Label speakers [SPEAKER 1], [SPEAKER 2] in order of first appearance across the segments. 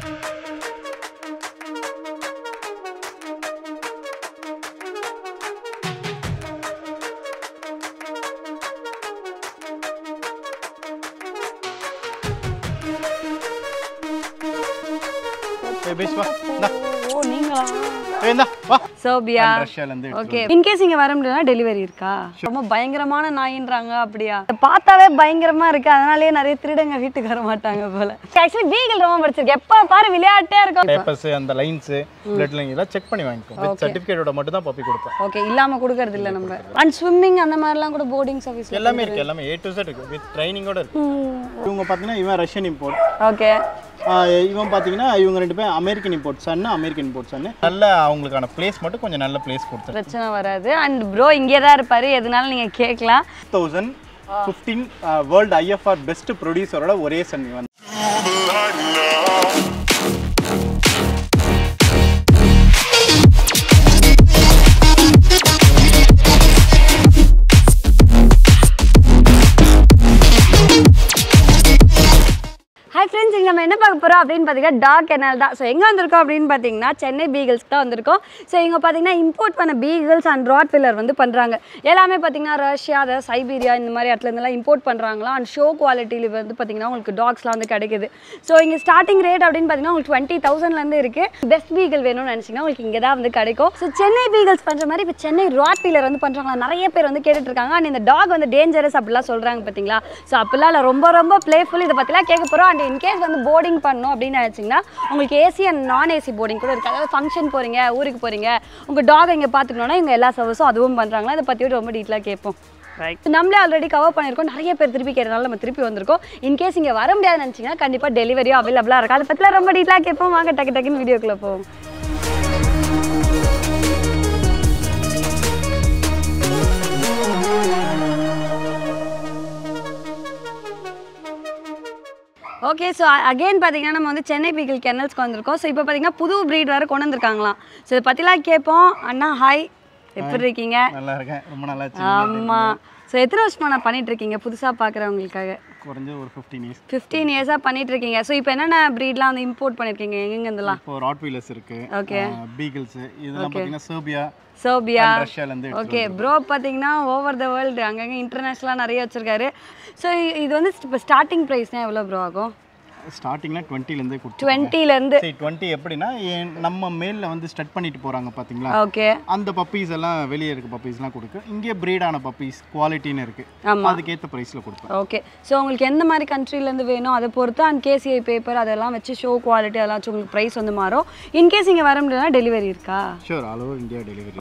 [SPEAKER 1] ஏய் பேஸ் வா இந்தா
[SPEAKER 2] ஓ நீங்களா
[SPEAKER 1] ஏய் இந்தா வா
[SPEAKER 2] சோபியா
[SPEAKER 1] ரஷ்யால இருந்து
[SPEAKER 2] ஓகே இன்கேஸ் இங்க வர முடியலனா டெலிவரி இருக்கா ரொம்ப பயங்கரமான நாயின்றாங்க அப்படியா இதை பார்த்தாவே பயங்கரமா இருக்கு அதனாலேயே நிறைய திருடங்க வீட்டுக்கு வர மாட்டாங்க போல ஆக்சுவலி வீகல் ரொம்ப படிச்சிருக்கேன் எப்ப பாரு விளையாட்டே இருக்கும்
[SPEAKER 1] பேப்பர்ஸ் அந்த லைன்ஸ் பிளட் லைன் இதெல்லாம் செக் பண்ணி வாங்கிக்கோ வித் சர்டிஃபிகேட்டோட மட்டும் தான் பப்பி கொடுப்பேன்
[SPEAKER 2] ஓகே இல்லாம கொடுக்கறது இல்ல நம்ம அண்ட் ஸ்விம்மிங் அந்த மாதிரிலாம் கூட போர்டிங் சர்வீஸ்
[SPEAKER 1] எல்லாமே இருக்கு எல்லாமே ஏ டு செட் இருக்கு வித் ட்ரைனிங்கோட இருக்கு இவங்க பார்த்தீங்கன்னா இவன் ரஷ்யன் இம்போர்ட்
[SPEAKER 2] ஓகே
[SPEAKER 1] இவன் பார்த்தீங்கன்னா இவங்க ரெண்டு பேரும் American import son American import son நல்ல அவங்களுக்கான பிளேஸ் மட்டும் கொஞ்சம் நல்ல பிளேஸ் கொடுத்துருக்கேன்
[SPEAKER 2] பிரச்சனை வராது அண்ட் ப்ரோ இங்கே தான் இருப்பாரு எதுனாலும் நீங்க கேட்கலாம்
[SPEAKER 1] thousand fifteen world IFR best ப்ரொடியூசரோட ஒரே சன் இவன்
[SPEAKER 2] ஹாய் ஃப்ரெண்ட்ஸ் இங்கே நம்ம என்ன பார்க்க போகிறோம் அப்படின்னு பார்த்தீங்கன்னா டாக் கெனல் தான் ஸோ எங்கே வந்திருக்கோம் அப்படின்னு பார்த்தீங்கன்னா சென்னை பீகிள்ஸ் தான் வந்திருக்கோம் ஸோ இங்கே பார்த்தீங்கன்னா இம்போர்ட் பண்ண பீகிள்ஸ் அண்ட் ராட் வில்லர் வந்து பண்ணுறாங்க எல்லாமே பார்த்தீங்கன்னா ரஷ்யா அதாவது சைபீரியா இந்த மாதிரி இடத்துல இருந்தெல்லாம் இம்போர்ட் பண்ணுறாங்களா அண்ட் ஷோ குவாலிட்டியில் வந்து பார்த்தீங்கன்னா உங்களுக்கு டாக்ஸ்லாம் வந்து கிடைக்குது ஸோ இங்கே ஸ்டார்டிங் ரேட் அப்படின்னு பார்த்தீங்கன்னா உங்களுக்கு டுவெண்ட்டி தௌசண்ட்லேருந்து இருக்குது பெஸ்ட் பீகிள் வேணும்னு நினச்சிங்கன்னா உங்களுக்கு இங்கே தான் வந்து கிடைக்கும் ஸோ சென்னை பீகிள்ஸ் பண்ணுற மாதிரி இப்போ சென்னை ராட் வீலர் வந்து பண்ணுறாங்களா நிறைய பேர் வந்து கேட்டுட்டு இருக்காங்க அண்ட் இந்த டாக் வந்து டேஞ்சரஸ் அப்படிலாம் சொல்கிறாங்க பார்த்தீங்களா ஸோ அப்படிலாம் இல்லை ரொம்ப ரொம்ப பிளேஃபுல் இதை பற்றிலாம் கேட்க போகிறோம் அண்ட் இன்கேஸ் வந்து போர்டிங் பண்ணணும் அப்படின்னு நினச்சிங்கன்னா உங்களுக்கு AC and non AC boarding கூட இருக்குது அதாவது ஃபங்க்ஷன் போகிறீங்க ஊருக்கு போகிறீங்க உங்கள் டாக் இங்கே பார்த்துக்கணுன்னா இவங்க எல்லா சர்வீஸும் அதுவும் பண்ணுறாங்களா இதை பற்றி ரொம்ப டீட்டெயிலாக கேட்போம் ரைட் நம்மளே ஆல்ரெடி கவர் பண்ணியிருக்கோம் நிறைய பேர் திருப்பி கேட்டனால நம்ம திருப்பி வந்திருக்கோம் இன்கேஸ் இங்கே வர முடியாதுன்னு நினச்சிங்கன்னா கண்டிப்பாக டெலிவரியும் அவைலபிளாக இருக்கும் அதை பற்றிலாம் ரொம்ப டீட்டெயிலாக கேட்போம் வாங்க டக்கு டக்குன்னு வீடியோக்குள்ளே போவோம் ஓகே ஸோ அகைன் பார்த்தீங்கன்னா நம்ம வந்து சென்னை பீகிள் கெனல்ஸ்க்கு வந்திருக்கோம் ஸோ இப்போ பார்த்தீங்கன்னா புது ப்ரீட் வேறு கொண்டு வந்திருக்காங்களாம் ஸோ இதை பற்றிலாம் கேட்போம் அண்ணா ஹாய் எப்படி இருக்கீங்க
[SPEAKER 1] நல்லா இருக்கேன் ரொம்ப நல்லா
[SPEAKER 2] ஆமாம் ஸோ எத்தனை வருஷமா நான் பண்ணிட்டு இருக்கீங்க புதுசாக பார்க்குறவங்களுக்காக
[SPEAKER 1] குறைஞ்ச ஒரு ஃபிஃப்டீன் இயர்ஸ்
[SPEAKER 2] ஃபிஃப்டீன் இயர்ஸாக பண்ணிட்டு இருக்கீங்க ஸோ இப்போ என்னென்ன ப்ரீட்லாம் வந்து இம்போர்ட் பண்ணியிருக்கீங்க எங்கெங்க இருந்தெல்லாம்
[SPEAKER 1] இப்போ ராட் வீலர்ஸ் இருக்கு
[SPEAKER 2] Okay.
[SPEAKER 1] பீகிள்ஸ் இதெல்லாம் பார்த்தீங்கன்னா சர்பியா
[SPEAKER 2] சோபியா
[SPEAKER 1] ரஷ்யால இருந்து
[SPEAKER 2] ஓகே ப்ரோ பார்த்தீங்கன்னா ஓவர் த வேர்ல்டு அங்கங்கே இன்டர்நேஷ்னலாக நிறைய வச்சுருக்காரு ஸோ இது வந்து இப்போ ஸ்டார்டிங் ப்ரைஸ்னால் எவ்வளோ ப்ரோ ஆகும்
[SPEAKER 1] ஸ்டார்டிங்ல டுவெண்ட்டிலேருந்தே கொடுத்து
[SPEAKER 2] டுவெண்ட்டிலேருந்து
[SPEAKER 1] சரி டுவெண்ட்டி எப்படின்னா என் நம்ம மேல்ல வந்து ஸ்டட் பண்ணிட்டு போறாங்க பாத்தீங்களா
[SPEAKER 2] ஓகே
[SPEAKER 1] அந்த பப்பீஸ் எல்லாம் வெளியே இருக்க பப்பீஸ்லாம் கொடுக்கு இங்கே பிரீடான பப்பீஸ் குவாலிட்டின்னு இருக்கு
[SPEAKER 2] ஆமா.
[SPEAKER 1] அதுக்கேற்ற ப்ரைஸில் கொடுப்பேன்
[SPEAKER 2] ஓகே ஸோ உங்களுக்கு எந்த மாதிரி countryலேருந்து வேணும் அதை பொறுத்து அண்ட் கேசிஐ பேப்பர் அதெல்லாம் வச்சு ஷோ குவாலிட்டி அதெல்லாம் வச்சு உங்களுக்கு ப்ரைஸ் வந்து மாறும் இன்கேஸ் இங்கே வர முடியலனா டெலிவரி இருக்கா
[SPEAKER 1] sure all over India delivery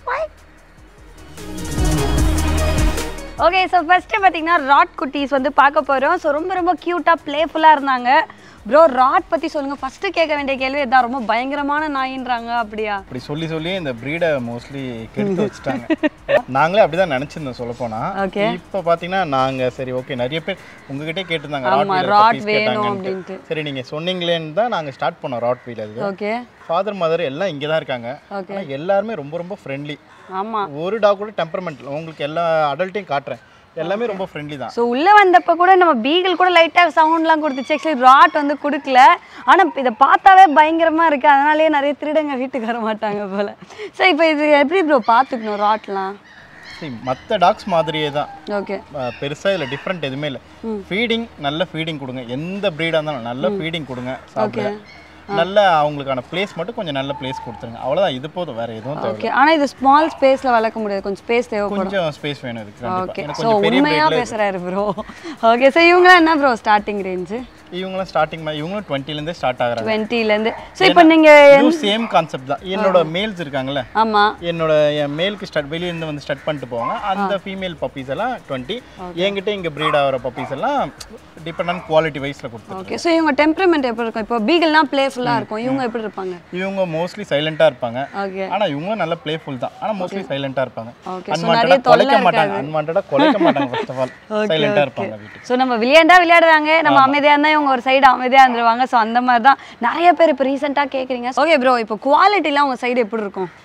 [SPEAKER 2] okay so first பார்த்தீங்கன்னா ராட் குட்டீஸ் வந்து பார்க்க போகிறோம் ஸோ ரொம்ப ரொம்ப க்யூட்டாக ப்ளேஃபுல்லாக இருந்தாங்க ப்ரோ ராட் பற்றி சொல்லுங்கள் ஃபஸ்ட்டு கேட்க வேண்டிய கேள்வி இதான் ரொம்ப பயங்கரமான நாயின்றாங்க அப்படியா
[SPEAKER 1] அப்படி சொல்லி சொல்லி இந்த ப்ரீடை மோஸ்ட்லி கெடுத்து வச்சுட்டாங்க நாங்களே அப்படிதான் நினைச்சிருந்தோம் சொல்ல போனா
[SPEAKER 2] Okay.
[SPEAKER 1] இப்போ பார்த்தீங்கன்னா நாங்க சரி ஓகே நிறைய பேர் உங்ககிட்டே கேட்டிருந்தாங்க
[SPEAKER 2] ஆமா,
[SPEAKER 1] ராட் வீலர்
[SPEAKER 2] ராட்
[SPEAKER 1] பப்பீஸ்
[SPEAKER 2] வேணும்
[SPEAKER 1] கேட்டாங்கன்ட்டு
[SPEAKER 2] அப்படின்ட்டு.
[SPEAKER 1] சரி நீங்க சொன்னீங்களேன்னு தான் நாங்க ஸ்டார்ட் பண்ணோம் Rottweiler
[SPEAKER 2] okay
[SPEAKER 1] father mother எல்லாம் இங்கே தான் இருக்காங்க
[SPEAKER 2] Okay.
[SPEAKER 1] ஆனா எல்லாருமே ரொம்ப ரொம்ப ஃப்ரெண்ட்லி
[SPEAKER 2] ஆமாம்
[SPEAKER 1] ஒரு டாக் கூட டெம்பரமெண்ட் உங்களுக்கு எல்லா அடல்ட்டையும் காட்டுறேன் எல்லாமே ரொம்ப ஃப்ரெண்ட்லி தான்
[SPEAKER 2] ஸோ உள்ளே வந்தப்போ கூட நம்ம பீகிள் கூட லைட்டாக சவுண்ட்லாம் கொடுத்துச்சு ஆக்சுவலி ராட் வந்து கொடுக்கல ஆனால் இதை பார்த்தாவே பயங்கரமாக இருக்குது அதனாலேயே நிறைய திருடங்க வீட்டுக்கு வர மாட்டாங்க போல் ஸோ இப்போ இது எப்படி ப்ரோ பார்த்துக்கணும் ராட்லாம்
[SPEAKER 1] சரி மற்ற டாக்ஸ் மாதிரியே தான்
[SPEAKER 2] ஓகே
[SPEAKER 1] அஹ் பெருசா இதுல டிஃப்ரெண்ட் எதுவுமே இல்லை ஃபீடிங் நல்ல ஃபீடிங் கொடுங்க எந்த ப்ரீடாக இருந்தாலும் நல்ல ஃபீடிங் கொடுங்க சாப்பிட நல்ல அவங்களுக்கான பிளேஸ் மட்டும் கொஞ்சம் நல்ல பிளேஸ் கொடுத்துருங்க அவ்வளவுதான் இது போதும் வேற எதுவும் தேவை
[SPEAKER 2] ஓகே ஆனால் இது ஸ்மால் ஸ்பேஸில் வளர்க்க முடியாது கொஞ்சம் ஸ்பேஸ் தேவைப்படும்
[SPEAKER 1] கொஞ்சம் ஸ்பேஸ் வேணும் இதுக்கு கண்டிப்பா.
[SPEAKER 2] ஓகே
[SPEAKER 1] எனக்கு
[SPEAKER 2] ஸோ
[SPEAKER 1] கொஞ்சம் பெரிய
[SPEAKER 2] உண்மையாக
[SPEAKER 1] breedல
[SPEAKER 2] பேசுகிறாரு ப்ரோ ஓகே ஸோ இவங்களாம் என்ன ப்ரோ ஸ்டார்டிங் ரேஞ்சு
[SPEAKER 1] இவங்களும் ஸ்டார்டிங் இவங்களும் 20 ல இருந்தே ஸ்டார்ட் ஆகுறாங்க
[SPEAKER 2] டுவெண்ட்டிலேருந்து ஸோ இப்போ நீங்கள்
[SPEAKER 1] இது சேம் கான்செப்ட் தான் என்னோட மேல்ஸ் இருக்காங்கல்ல
[SPEAKER 2] ஆமாம்
[SPEAKER 1] என்னோட என் மேலுக்கு ஸ்டார்ட் வெளிய இருந்து வந்து ஸ்டார்ட் பண்ணிட்டு போவாங்க அந்த ஃபீமேல் பப்பீஸ் எல்லாம் டுவெண்ட்டி என்கிட்ட இங்க ப்ரீட் ஆகிற பப்பீஸ் எல்லாம் டிபெண்ட் ஆன் குவாலிட்டி வைஸ்ல கொடுத்துருக்கோம்
[SPEAKER 2] ஓகே ஸோ இவங்க டெம்பரமெண்ட் எப்படி இருக்கும் இப்போ பீகிள்லாம் ப்ளேஃபுல்லாக இருக்கும் இவங்க எப்படி இருப்பாங்க
[SPEAKER 1] இவங்க மோஸ்ட்லி சைலண்டா இருப்பாங்க
[SPEAKER 2] ஓகே
[SPEAKER 1] ஆனா இவங்களும் நல்ல பிளேஃபுல் தான் ஆனா மோஸ்ட்லி சைலண்டா இருப்பாங்க
[SPEAKER 2] Okay, so
[SPEAKER 1] அன்வான்டா
[SPEAKER 2] நிறைய தொல்லை
[SPEAKER 1] கொலைக்க மாட்டாங்க அன்வான்டா கொலைக்க மாட்டாங்க ஃபர்ஸ்ட் ஆஃப் ஆல் சைலண்டா இருப்பாங்க வீட்டுக்கு
[SPEAKER 2] ஸோ நம்ம விளையாண்டா விளையாடுவாங்க நம்ம அமைதியாக இருந்தால் இவங்க ஒரு சைடு அமைதியாக இருந்துருவாங்க ஸோ அந்த மாதிரி தான் நிறைய பேர் இப்போ ரீசெண்டாக கேட்குறீங்க ஓகே ப்ரோ இப்போ குவாலிட்டிலாம் உங்கள் சைடு எப்படி இருக்கும்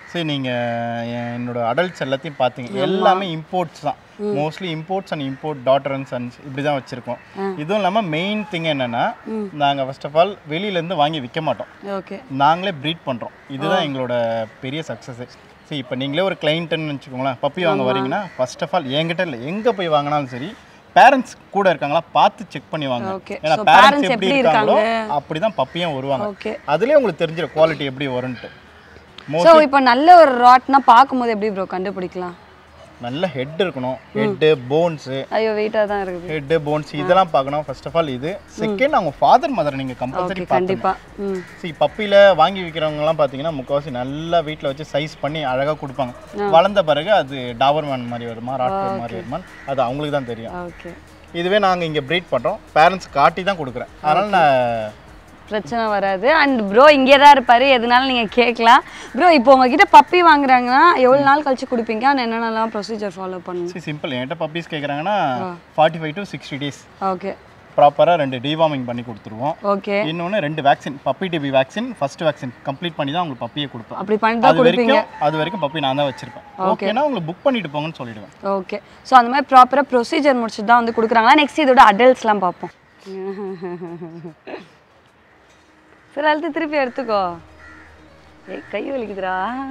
[SPEAKER 1] சரி நீங்கள் என்னோட அடல்ட்ஸ் எல்லாத்தையும் பார்த்தீங்க எல்லாமே இம்போர்ட்ஸ் தான் mostly imports and import daughter and sons இப்படி தான் வச்சுருக்கோம் இதுவும் இல்லாமல் மெயின் திங் என்னென்னா நாங்கள் ஃபர்ஸ்ட் ஆஃப் ஆல் வெளியிலேருந்து வாங்கி விற்க மாட்டோம்
[SPEAKER 2] ஓகே
[SPEAKER 1] நாங்களே ப்ரீட் பண்ணுறோம் இதுதான் எங்களோட பெரிய சக்ஸஸ் சரி இப்போ நீங்களே ஒரு கிளைண்ட்டுன்னு வச்சுக்கோங்களேன் பப்பி வாங்க வரீங்கன்னா ஃபர்ஸ்ட் ஆஃப் ஆல் என்கிட்ட இல்லை எங்கே போய் வாங்கினாலும் சரி பேரண்ட்ஸ் கூட இருக்காங்களா பார்த்து செக் பண்ணி வாங்க
[SPEAKER 2] Okay.
[SPEAKER 1] ஏன்னா
[SPEAKER 2] So,
[SPEAKER 1] பேரண்ட்ஸ்
[SPEAKER 2] parents
[SPEAKER 1] எப்படி
[SPEAKER 2] எப்படி
[SPEAKER 1] இருக்காங்களோ அப்படி தான் பப்பியும் வருவாங்க
[SPEAKER 2] ஓகே
[SPEAKER 1] அதுலேயே உங்களுக்கு தெரிஞ்சிடும் குவாலிட்டி எப்படி வரும்ன்ட்டு
[SPEAKER 2] ஸோ இப்போ நல்ல ஒரு ராட்னா பார்க்கும்போது எப்படி ப்ரோ கண்டுபிடிக்கலாம்
[SPEAKER 1] நல்ல ஹெட் இருக்கணும் ஹெட்டு போன்ஸு
[SPEAKER 2] ஐயோ வெயிட்டாக தான் இருக்குது
[SPEAKER 1] ஹெட்டு போன்ஸ் இதெல்லாம் பார்க்கணும் ஃபர்ஸ்ட் ஆஃப் ஆல் இது செகண்ட் அவங்க ஃபாதர் மதர் நீங்கள் கம்பல்சரி
[SPEAKER 2] ஓகே கண்டிப்பாக ம்
[SPEAKER 1] சி பப்பியில் வாங்கி விற்கிறவங்கலாம் பார்த்தீங்கன்னா முக்கால்வாசி நல்லா வீட்டில் வச்சு சைஸ் பண்ணி அழகாக கொடுப்பாங்க வளர்ந்த பிறகு அது டாபர்மேன் மாதிரி வருமா ராட்வர் மாதிரி வருமா அது அவங்களுக்கு தான் தெரியும்
[SPEAKER 2] ஓகே
[SPEAKER 1] இதுவே நாங்கள் இங்கே ப்ரீட் பண்ணுறோம் பேரண்ட்ஸ் காட்டி தான் கொடுக்குறேன் அதனால் நான்
[SPEAKER 2] பிரச்சனை வராது அண்ட் ப்ரோ இங்கே தான் இருப்பார் எதுனாலும் நீங்கள் கேட்கலாம் ப்ரோ இப்போ உங்ககிட்ட பப்பி வாங்குறாங்கன்னா எவ்வளோ நாள் கழிச்சு கொடுப்பீங்க அண்ட் என்னென்னலாம் ப்ரொசீஜர் ஃபாலோ பண்ணணும்
[SPEAKER 1] சி சிம்பிள் என்கிட்ட பப்பீஸ் கேட்குறாங்கன்னா forty five to sixty days
[SPEAKER 2] okay
[SPEAKER 1] ப்ராப்பராக ரெண்டு டிவார்மிங் பண்ணி கொடுத்துருவோம்
[SPEAKER 2] ஓகே
[SPEAKER 1] இன்னொன்று ரெண்டு vaccine puppy DP vaccine first vaccine complete பண்ணி தான் உங்களுக்கு பப்பியை கொடுப்பேன்
[SPEAKER 2] அப்படி பண்ணி தான்
[SPEAKER 1] அது
[SPEAKER 2] கொடுப்பீங்க
[SPEAKER 1] வரைக்கும் அது வரைக்கும் பப்பி நான் தான் வச்சிருப்பேன் ஓகேனா உங்களுக்கு புக் பண்ணிட்டு போங்கன்னு சொல்லிடுவேன்
[SPEAKER 2] ஓகே ஸோ அந்த மாதிரி ப்ராப்பராக ப்ரொசீஜர் முடிச்சுட்டு தான் வந்து கொடுக்குறாங்களா நெக்ஸ்ட் இதோட அடல்ட்ஸ்லாம் பார்ப்போம் சரி அழுத்து திருப்பி எடுத்துக்கோ ஏய் கை வலிக்குதுடா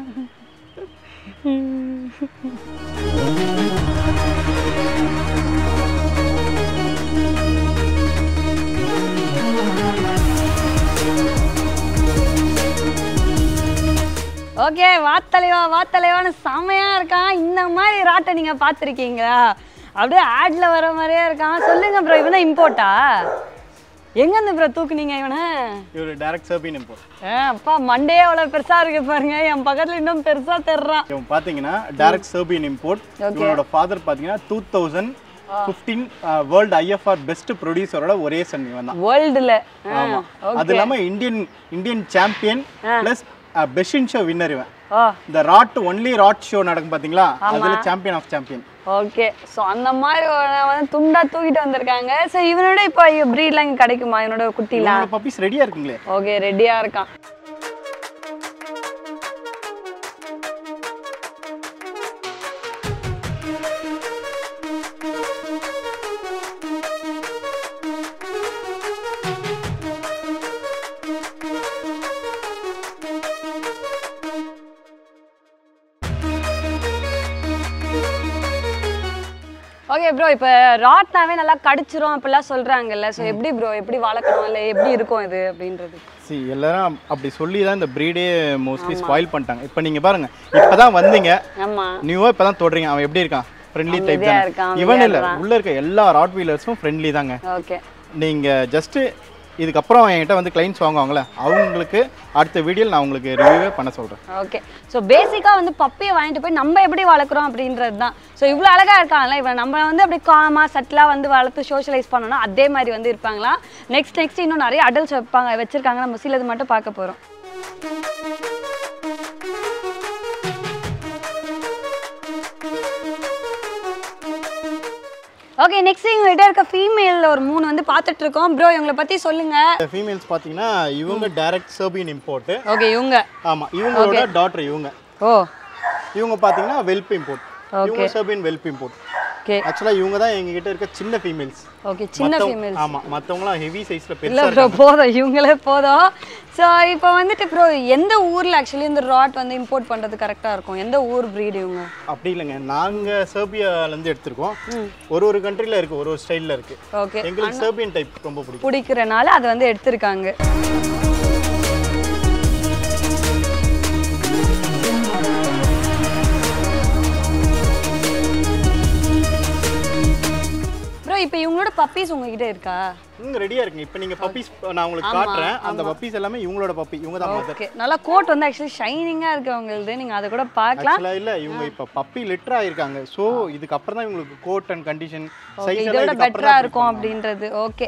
[SPEAKER 2] ஓகே வாத்தலைவா வாத்தலைவான்னு செமையா இருக்கான் இந்த மாதிரி ராட்டை நீங்க பார்த்துருக்கீங்களா அப்படியே ஆட்ல வர மாதிரியே இருக்கான் சொல்லுங்க ப்ரோ இவன் தான் இம்போர்ட்டா எங்கேருந்து ப்ரோ தூக்குனீங்க இவனை
[SPEAKER 1] இவர் டேரக்ட் சர்பின் இப்போ
[SPEAKER 2] ஆ, அப்பா மண்டே அவ்வளோ பெருசா இருக்கு பாருங்க என் பக்கத்துல இன்னும் பெருசா தெர்றான்
[SPEAKER 1] இவன் பார்த்தீங்கன்னா டேரக்ட் சர்பியன் இம்போர்ட் இவனோட ஃபாதர் பார்த்தீங்கன்னா two thousand fifteen world IFR best ப்ரொடியூசரோட ஒரே சன் இவன் தான்
[SPEAKER 2] வேர்ல்டுல
[SPEAKER 1] ஆமா அது இல்லாம Indian Indian champion plus best in show winner இவன்
[SPEAKER 2] ஓ
[SPEAKER 1] இந்த ராட் ஒன்லி ராட் ஷோ நடக்கும் பாத்தீங்களா அதுல champion of champion
[SPEAKER 2] okay so அந்த மாதிரி ஒரு வந்து துண்டா தூக்கிட்டு வந்திருக்காங்க ஸோ இவனோட இப்போ ப்ரீட்லாம் இங்கே கிடைக்குமா இவனோட குட்டிலாம்
[SPEAKER 1] இவனோட பப்பீஸ் ரெடியா இருக்குங்களே
[SPEAKER 2] ஓகே ரெடியா இருக்கான் ஓகே ப்ரோ இப்போ ராட்னாவே நல்லா கடிச்சிரும் அப்படிலாம் சொல்றாங்கல்ல ஸோ எப்படி ப்ரோ எப்படி வளர்க்கணும் இல்லை எப்படி இருக்கும் இது அப்படின்றது
[SPEAKER 1] சி எல்லாரும் அப்படி சொல்லி தான் இந்த ப்ரீடே மோஸ்ட்லி ஸ்பாயில் பண்ணிட்டாங்க இப்போ நீங்க பாருங்க இப்பதான் வந்தீங்க
[SPEAKER 2] ஆமா
[SPEAKER 1] நியூவா இப்பதான் தொடுறீங்க அவன் எப்படி இருக்கான் ஃப்ரெண்ட்லி டைப்
[SPEAKER 2] அமைதியா
[SPEAKER 1] தான்
[SPEAKER 2] இருக்கான்,
[SPEAKER 1] இவன் இல்ல உள்ள இருக்க எல்லா ராட் வீலர்ஸும் ஃப்ரெண்ட்லி தாங்க
[SPEAKER 2] ஓகே
[SPEAKER 1] நீங்க ஜஸ்ட் இதுக்கப்புறம் என்கிட்ட வந்து கிளைண்ட்ஸ் வாங்குவாங்கல்ல அவங்களுக்கு அடுத்த வீடியோவில் நான் உங்களுக்கு ரிவ்யூவே பண்ண சொல்றேன்
[SPEAKER 2] ஓகே ஸோ பேசிக்காக வந்து பப்பியை வாங்கிட்டு போய் நம்ம எப்படி வளர்க்குறோம் அப்படின்றது தான் ஸோ இவ்வளோ அழகாக இருக்காங்கல்ல இவன் நம்ம வந்து அப்படி காமாக சட்டிலாக வந்து வளர்த்து சோஷியலைஸ் பண்ணணும் அதே மாதிரி வந்து இருப்பாங்களா நெக்ஸ்ட் நெக்ஸ்ட் இன்னும் நிறைய அடல்ட்ஸ் வைப்பாங்க வச்சிருக்காங்க நம்ம சிலது மட்டும் பார்க்க போகிறோம் ஓகே நெக்ஸ்ட் எங்ககிட்ட இருக்க ஃபீமேல் ஒரு மூணு வந்து பார்த்துட்டு இருக்கோம் ப்ரோ இவங்களை பற்றி சொல்லுங்க
[SPEAKER 1] ஃபீமேல்ஸ் பார்த்தீங்கன்னா இவங்க டைரக்ட் சர்பியன் இம்போர்ட்டு
[SPEAKER 2] ஓகே இவங்க
[SPEAKER 1] ஆமாம் இவங்களோட டாட்டர் இவங்க
[SPEAKER 2] ஓ
[SPEAKER 1] இவங்க பார்த்தீங்கன்னா வெல்ப் இம்போர்ட் இவங்க சர்பியன் வெல்ப் இம்போர்ட்
[SPEAKER 2] ஓகே
[SPEAKER 1] ஆக்சுவலாக இவங்க தான் எங்ககிட்ட இருக்க சின்ன ஃபீமேல்ஸ்
[SPEAKER 2] ஓகே சின்ன ஃபீமேல்
[SPEAKER 1] ஆமாம் மற்றவங்களாம் ஹெவி சைஸில்
[SPEAKER 2] இல்லை
[SPEAKER 1] பெருசாக
[SPEAKER 2] ப்ரோ போதும் இவங்களே போதும் ஸோ இப்போ வந்துட்டு ப்ரோ எந்த ஊரில் ஆக்சுவலி இந்த ராட் வந்து இம்போர்ட் பண்ணுறது கரெக்டாக இருக்கும் எந்த ஊர் breed இவங்க
[SPEAKER 1] அப்படி இல்லைங்க நாங்கள் சர்பியாலேருந்து எடுத்திருக்கோம் ஒரு ஒரு கண்ட்ரியில் இருக்குது ஒரு ஒரு ஸ்டைலில் இருக்குது
[SPEAKER 2] ஓகே
[SPEAKER 1] எங்களுக்கு சர்பியன் டைப் ரொம்ப பிடிக்கும்
[SPEAKER 2] பிடிக்கிறனால அதை வந்து எடுத்திருக்காங்க ப்ரோ இப்போ இவங்களோட பப்பீஸ் உங்ககிட்ட இருக்கா
[SPEAKER 1] இங்கே ரெடியாக இருக்குங்க இப்போ நீங்கள் பப்பீஸ் நான் உங்களுக்கு காட்டுறேன் அந்த பப்பீஸ் எல்லாமே இவங்களோட பப்பி இவங்க தான் மதர்
[SPEAKER 2] ஓகே நல்லா கோட் வந்து ஆக்சுவலி ஷைனிங்காக இருக்கு அவங்களுது நீங்கள் அதை கூட பார்க்கலாம்
[SPEAKER 1] ஆக்சுவலாக இல்லை இவங்க இப்போ பப்பி லிட்டர் ஆயிருக்காங்க ஸோ இதுக்கப்புறம் தான் இவங்களுக்கு coat and condition
[SPEAKER 2] okay
[SPEAKER 1] size
[SPEAKER 2] இதோட
[SPEAKER 1] எல்லாம்
[SPEAKER 2] பெட்டராக இருக்கும் அப்படின்றது ஓகே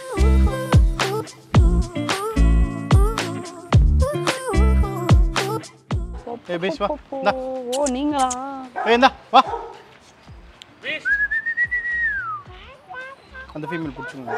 [SPEAKER 1] ஏ பேஸ் வா
[SPEAKER 2] ஓ ஓ நீங்களா
[SPEAKER 1] ஏய் இந்தா வா அந்த ஃபீமேல் பிடிச்சிங்க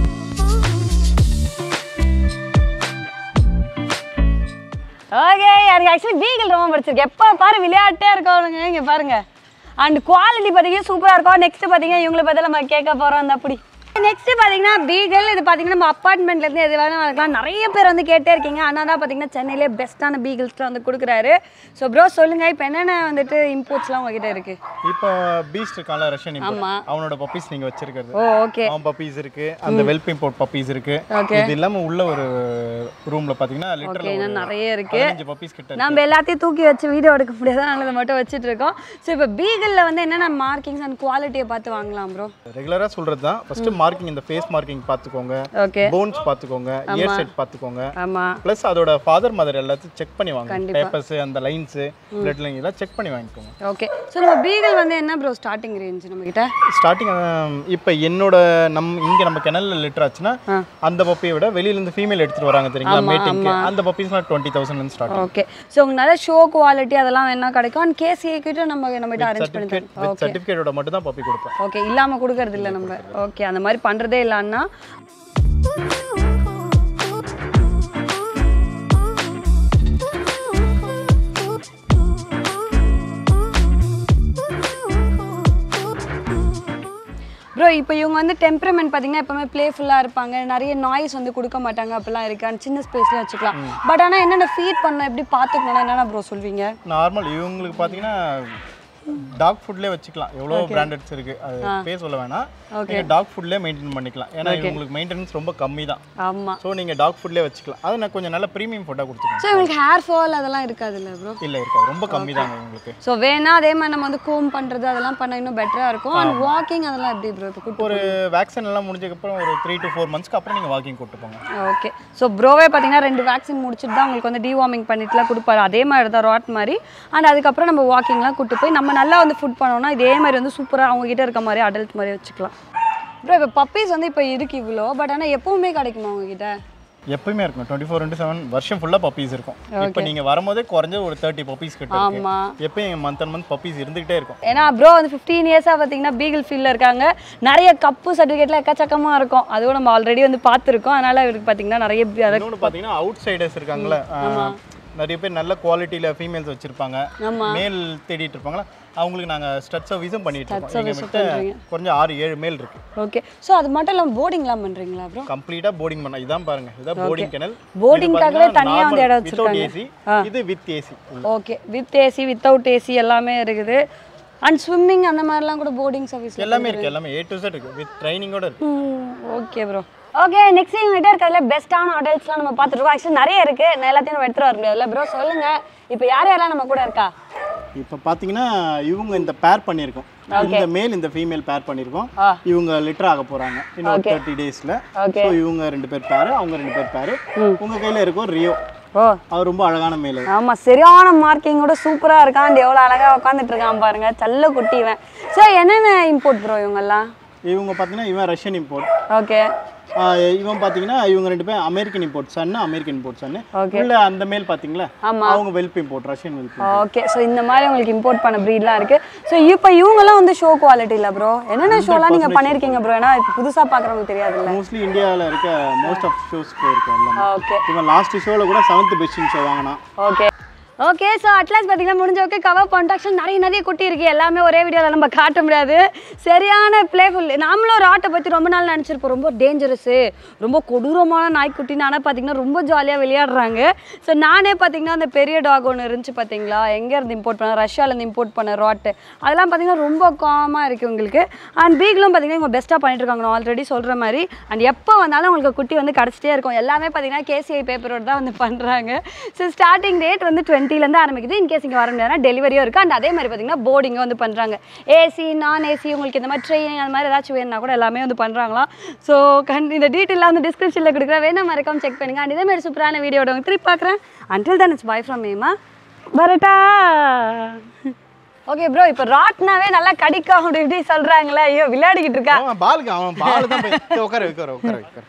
[SPEAKER 2] ஓகே எனக்கு ஆக்சுவலி பீகிள் ரொம்ப பிடிச்சிருக்கு எப்போ பாரு விளையாட்டே இருக்கவனுங்க இங்கே பாருங்க அண்ட் குவாலிட்டி பார்த்தீங்கன்னா சூப்பராக இருக்கும் நெக்ஸ்ட் பார்த்தீங்கன்னா இவங்களை பற்றி நம்ம கேட்க போகிறோம் அந்த அப்படி நெக்ஸ்ட் பார்த்தீங்கன்னா பீகல் இது பார்த்தீங்கன்னா நம்ம அப்பார்ட்மெண்ட்லேருந்து எது வேணாலும் இருக்கலாம் நிறைய பேர் வந்து கேட்டே இருக்கீங்க அண்ணா தான் பார்த்தீங்கன்னா சென்னையிலே பெஸ்ட்டான பீகிள்ஸ்லாம் வந்து கொடுக்குறாரு ஸோ ப்ரோ சொல்லுங்க இப்போ என்னென்ன வந்துட்டு இம்போர்ட்ஸ்லாம் உங்ககிட்ட இருக்கு
[SPEAKER 1] இப்போ பீஸ்ட் இருக்கான்ல ரஷ்யன் import.
[SPEAKER 2] ஆமா.
[SPEAKER 1] அவனோட பப்பீஸ் நீங்க வச்சிருக்கிறது
[SPEAKER 2] ஓ ஓகே
[SPEAKER 1] அவன் பப்பீஸ் இருக்கு அந்த வெல்ப் இம்போர்ட் பப்பீஸ் இருக்கு
[SPEAKER 2] Okay.
[SPEAKER 1] இது இல்லாம உள்ள ஒரு ரூம்ல பாத்தீங்கன்னா
[SPEAKER 2] ஓகே
[SPEAKER 1] லிட்டரல்
[SPEAKER 2] இன்னும் நிறைய இருக்கு
[SPEAKER 1] பதினஞ்சு பப்பீஸ் கிட்ட இருக்கு.
[SPEAKER 2] நம்ம எல்லாத்தையும் தூக்கி வச்சு வீடியோ எடுக்க முடியாது அதனால இதை மட்டும் வச்சுட்டு இருக்கோம் ஸோ இப்போ பீகலில் வந்து என்னென்ன மார்க்கிங்ஸ் அண்ட் குவாலிட்டியை பார்த்து வாங்கலாம் ப்ரோ
[SPEAKER 1] ரெகுலரா சொல்றது தான் ஃபர்ஸ்ட் மார்க்கிங் இந்த ஃபேஸ் மார்க்கிங் பாத்துக்கோங்க
[SPEAKER 2] ஓகே
[SPEAKER 1] போன்ஸ் பாத்துக்கோங்க இயர் செட் பாத்துக்கோங்க
[SPEAKER 2] ஆமாம்
[SPEAKER 1] ப்ளஸ் அதோட ஃபாதர் மதர் எல்லாத்தையும் செக் பண்ணி வாங்க
[SPEAKER 2] கண்டிப்பா.
[SPEAKER 1] பேப்பர்ஸ் அந்த லைன்ஸ் பிளட் லைன் எல்லாம் செக் பண்ணி வாங்கிக்கோங்க
[SPEAKER 2] ஓகே ஸோ நம்ம பீகல் வந்து என்ன ப்ரோ ஸ்டார்டிங் ரேஞ்ச் நம்மக்கிட்ட
[SPEAKER 1] ஸ்டார்டிங் இப்போ என்னோட நம் இங்க நம்ம கிணல்ல லிட்டர் ஆச்சுன்னா அந்த பப்பியை விட வெளியில இருந்து ஃபீமேல் எடுத்துட்டு வராங்க தெரியுங்களா மேட்டிங்க்கு அந்த பப்பீஸ்லாம் twenty thousand start
[SPEAKER 2] okay so உங்களுக்கு நல்ல ஷோ குவாலிட்டி அதெல்லாம் வேணா கிடைக்கும் அண்ட் கேசிஏ கிட்ட நம்ம நம்மகிட்ட அரேஞ்ச் பண்ணி
[SPEAKER 1] சர்டிஃபிகேட்
[SPEAKER 2] தரோம்
[SPEAKER 1] வித் சர்டிஃபிகேட்டோட மட்டும் தான் பப்பி கொடுப்பேன்
[SPEAKER 2] ஓகே இல்லாமல் கொடுக்கறது இல்லை நம்ம ஓகே அந்த மாதிரி பண்ணுறதே இல்லைன்னா ப்ரோ இப்போ இவங்க வந்து டெம்பரமெண்ட் பார்த்தீங்கன்னா எப்பவுமே ப்ளேஃபுல்லாக இருப்பாங்க நிறைய நாய்ஸ் வந்து கொடுக்க மாட்டாங்க அப்படிலாம் இருக்கு அண்ட் சின்ன ஸ்பேஸ்ல வச்சுக்கலாம் பட் ஆனால் என்னென்ன ஃபீட் பண்ணணும் எப்படி பார்த்துக்கணும்னா என்னென்ன ப்ரோ சொல்வீங்க
[SPEAKER 1] நார்மல் இவங்களுக்கு பார்த்தீங்கன்னா டாக் ஃபுட்லேயே வச்சுக்கலாம் எவ்வளோ பிராண்டட்ஸ் இருக்கு அது பேர் சொல்ல வேணாம் நீங்கள் டாக் ஃபுட்லேயே மெயின்டைன் பண்ணிக்கலாம் ஏன்னா இவங்களுக்கு மெயின்டெனன்ஸ் ரொம்ப கம்மி தான்
[SPEAKER 2] ஆமாம்
[SPEAKER 1] ஸோ நீங்கள் டாக் ஃபுட்லேயே வச்சுக்கலாம் அது நான் கொஞ்சம் நல்ல ப்ரீமியம் ஃபுட்டாக கொடுத்துருக்கேன்
[SPEAKER 2] ஸோ இவங்களுக்கு ஹேர் ஃபால் அதெல்லாம் இருக்காதுல்ல ப்ரோ
[SPEAKER 1] இல்லை இருக்காது ரொம்ப கம்மி தாங்க இவங்களுக்கு
[SPEAKER 2] ஸோ வேணா அதே மாதிரி நம்ம வந்து கோம் பண்ணுறது அதெல்லாம் பண்ண இன்னும் பெட்டராக இருக்கும் அண்ட் வாக்கிங் அதெல்லாம் எப்படி ப்ரோ இப்போ கூட்டு
[SPEAKER 1] ஒரு வேக்சின் எல்லாம் முடிஞ்சதுக்கப்புறம் ஒரு த்ரீ டு ஃபோர் மந்த்ஸ்க்கு அப்புறம் நீங்கள் வாக்கிங் கூட்டு போங்க
[SPEAKER 2] ஓகே ஸோ ப்ரோவே பார்த்தீங்கன்னா ரெண்டு வேக்சின் முடிச்சுட்டு தான் உங்களுக்கு வந்து டிவார்மிங் பண்ணிட்டுலாம் கொடுப்பாரு அதே மாதிரி தான் ராட் மாதிரி அண்ட் அதுக்கப்புறம் நம்ம வாக்கிங்லாம் கூட்டு போய் நம்ம நல்லா வந்து ஃபுட் பண்ணோம்னா இதே மாதிரி வந்து சூப்பராக அவங்க கிட்ட இருக்க மாதிரி அடல்ட் மாதிரி வச்சுக்கலாம் ப்ரோ இப்போ பப்பீஸ் வந்து இப்போ இருக்கு இவ்வளோ பட் ஆனால் எப்பவுமே கிடைக்குமா உங்ககிட்ட
[SPEAKER 1] எப்பயுமே இருக்கும் டுவெண்ட்டி ஃபோர் இன்ட்டு செவன் வருஷம் ஃபுல்லாக பப்பீஸ் இருக்கும் இப்போ நீங்கள் வரும்போதே குறைஞ்ச ஒரு தேர்ட்டி பப்பீஸ் கிட்ட இருக்கு
[SPEAKER 2] ஆமாம்
[SPEAKER 1] எப்பயும் மந்த் அண்ட் மந்த் பப்பீஸ் இருந்துகிட்டே இருக்கும்
[SPEAKER 2] ஏன்னா ப்ரோ வந்து ஃபிஃப்டீன் இயர்ஸாக பார்த்தீங்கன்னா பீகிள் ஃபீல்டில் இருக்காங்க நிறைய கப்பு சர்டிஃபிகேட்லாம் எக்கச்சக்கமாக இருக்கும் அதுவும் நம்ம ஆல்ரெடி வந்து பார்த்துருக்கோம் அதனால் இவருக்கு பார்த்தீங்கன்னா நிறைய பி- அதை-
[SPEAKER 1] இன்னொன்று பார்த்தீங்கன்னா அவுட் சைடர்ஸ் இருக்காங்களே ஆஹ், நிறைய பேர் நல்ல குவாலிட்டியில் ஃபீமேல்ஸ் வச்சுருப்பாங்க
[SPEAKER 2] ஆமா.
[SPEAKER 1] மேல் தேடிட்டு இருப்பாங்களா அவங்களுக்கு நாங்கள் ஸ்டட் சர்வீஸும் பண்ணிட்டு இருக்கோம்
[SPEAKER 2] service
[SPEAKER 1] எங்ககிட்ட குறைஞ்ச ஆறு ஏழு மேல் இருக்கு
[SPEAKER 2] ஓகே ஸோ அது மட்டும் இல்லாமல் போர்டிங்லாம் பண்ணுறீங்களா ப்ரோ
[SPEAKER 1] கம்ப்ளீட்டாக போர்டிங் பண்ண இதான் பாருங்க இதான் போர்டிங் கிணல்
[SPEAKER 2] Boardingக்காகவே தனியா வந்து இடம்
[SPEAKER 1] வித்தவுட் ஏசி இது with AC
[SPEAKER 2] okay with AC without AC எல்லாமே இருக்குது அண்ட் ஸ்விம்மிங் அந்த மாதிரிலாம் கூட போர்டிங் சர்வீஸ்
[SPEAKER 1] எல்லாமே இருக்கு எல்லாமே ஏ டு செட் இருக்கு வித் ட்ரைனிங்கோட இருக்கு
[SPEAKER 2] ஓகே ப்ரோ ஓகே நெக்ஸ்ட் எங்ககிட்ட இருக்கிறதுல பெஸ்ட்டான ஹோட்டல்ஸ்லாம் நம்ம பார்த்துருக்கோம் ஆக்சுவலி நிறைய இருக்கு நான் எல்லாத்தையும் நம்ம எடுத்துட்டு வர முடியாதுல்ல ப்ரோ சொல்லுங்க இப்போ யார் யாரெல்லாம் நம்ம கூட இருக்கா
[SPEAKER 1] இப்போ பார்த்தீங்கன்னா இவங்க இந்த பேர் பண்ணியிருக்கோம் இந்த மேல் இந்த ஃபீமேல் பேர் பண்ணியிருக்கோம்
[SPEAKER 2] ஆ.
[SPEAKER 1] இவங்க லிட்டர் ஆக போறாங்க இன்னும் தேர்ட்டி டேஸ்ல
[SPEAKER 2] Okay.
[SPEAKER 1] ஸோ இவங்க ரெண்டு பேர் பேர் அவங்க ரெண்டு பேர் பேர் உங்க கையில இருக்கும் ரியோ
[SPEAKER 2] ஓ
[SPEAKER 1] அவர் ரொம்ப அழகான மேல்
[SPEAKER 2] ஆமா சரியான மார்க்கிங்கோட சூப்பரா இருக்கான் எவ்வளோ அழகா உட்காந்துட்டு இருக்கான் பாருங்க சல்ல குட்டிவன் ஸோ என்னென்ன இம்போர்ட் ப்ரோ இவங்கெல்லாம்
[SPEAKER 1] இவங்க பார்த்தீங்கன்னா இவன் ரஷ்யன் இம்போர்ட்
[SPEAKER 2] ஓகே
[SPEAKER 1] இவன் பார்த்தீங்கன்னா இவங்க ரெண்டு பேரும் American import son American import son
[SPEAKER 2] Okay.
[SPEAKER 1] உள்ள அந்த மேல் பார்த்தீங்களா
[SPEAKER 2] ஆமா.
[SPEAKER 1] அவங்க whelp import Russian whelp
[SPEAKER 2] okay so இந்த மாதிரி உங்களுக்கு இம்போர்ட் பண்ண ப்ரீட்லாம் இருக்கு ஸோ இப்போ இவங்கெல்லாம் வந்து ஷோ குவாலிட்டி இல்லை ப்ரோ என்னென்ன ஷோலாம் நீங்க பண்ணியிருக்கீங்க ப்ரோ ஏன்னா இப்போ புதுசா பார்க்குறவங்களுக்கு தெரியாதுல்ல
[SPEAKER 1] மோஸ்ட்லி இந்தியாவில் இருக்க மோஸ்ட் ஆஃப் ஷோஸ் போயிருக்கோம் எல்லாமே
[SPEAKER 2] ஓகே
[SPEAKER 1] இவன் லாஸ்ட் ஷோவில் கூட செவன்த் பெஸ்ட் ஷோ வாங்கினான்
[SPEAKER 2] ஓகே ஓகே ஸோ அட்லாஸ் பார்த்தீங்கன்னா முடிஞ்ச ஓகே கவர் பண்ணிட்டாக்ஷன் நிறைய நிறைய குட்டி இருக்கு எல்லாமே ஒரே வீடியோவில் நம்ம காட்ட முடியாது சரியான பிளேஃபுல் நாமளும் ஒரு ஆட்டை பற்றி ரொம்ப நாள் நினச்சிருப்போம் ரொம்ப டேஞ்சரஸு ரொம்ப கொடூரமான நாய்க்குட்டின்னு ஆனால் பார்த்தீங்கன்னா ரொம்ப ஜாலியாக விளையாடுறாங்க ஸோ நானே பார்த்தீங்கன்னா அந்த பெரிய டாக் ஒன்று இருந்துச்சு பார்த்தீங்களா எங்கேருந்து இம்போர்ட் பண்ண ரஷ்யாவிலேருந்து இம்போர்ட் பண்ண ராட்டு அதெல்லாம் பார்த்தீங்கன்னா ரொம்ப காமாக இருக்குது உங்களுக்கு அண்ட் பீக்லும் பார்த்தீங்கன்னா இவங்க பெஸ்ட்டாக பண்ணிட்டு இருக்காங்க நான் ஆல்ரெடி சொல்கிற மாதிரி அண்ட் எப்போ வந்தாலும் உங்களுக்கு குட்டி வந்து கிடச்சிட்டே இருக்கும் எல்லாமே பார்த்தீங்கன்னா கேசிஐ பேப்பரோட தான் வந்து பண்ணுறாங்க ஸோ ஸ்டார்டிங் டேட் வந்து டுவெண்ட்டிலேருந்து ஆரம்பிக்குது இன்கேஸ் இங்கே வர முடியாதுன்னா டெலிவரியும் இருக்குது அண்ட் அதே மாதிரி பார்த்தீங்கன்னா போர்டிங்கும் வந்து பண்ணுறாங்க ஏசி நான் ஏசி உங்களுக்கு இந்த மாதிரி ட்ரெயினிங் அந்த மாதிரி ஏதாச்சும் வேணும்னா கூட எல்லாமே வந்து பண்ணுறாங்களாம் ஸோ கண் இந்த டீட்டெயிலாக வந்து டிஸ்கிரிப்ஷனில் கொடுக்குறேன் வேணும் மறக்காம செக் பண்ணுங்க அண்ட் இதே மாதிரி சூப்பரான வீடியோட உங்களுக்கு திருப்பி பார்க்குறேன் அன்டில் தான் இட்ஸ் பை ஃப்ரம் மேமா வரட்டா ஓகே ப்ரோ இப்போ ராட்னாவே நல்லா கடிக்கும் அப்படி இப்படி சொல்கிறாங்களே ஐயோ விளையாடிக்கிட்டு இருக்கா
[SPEAKER 1] அவன் பாலுக்கு அவன் பால் தான் போய் உட்கார வைக்கிற உட்கார வைக்கிற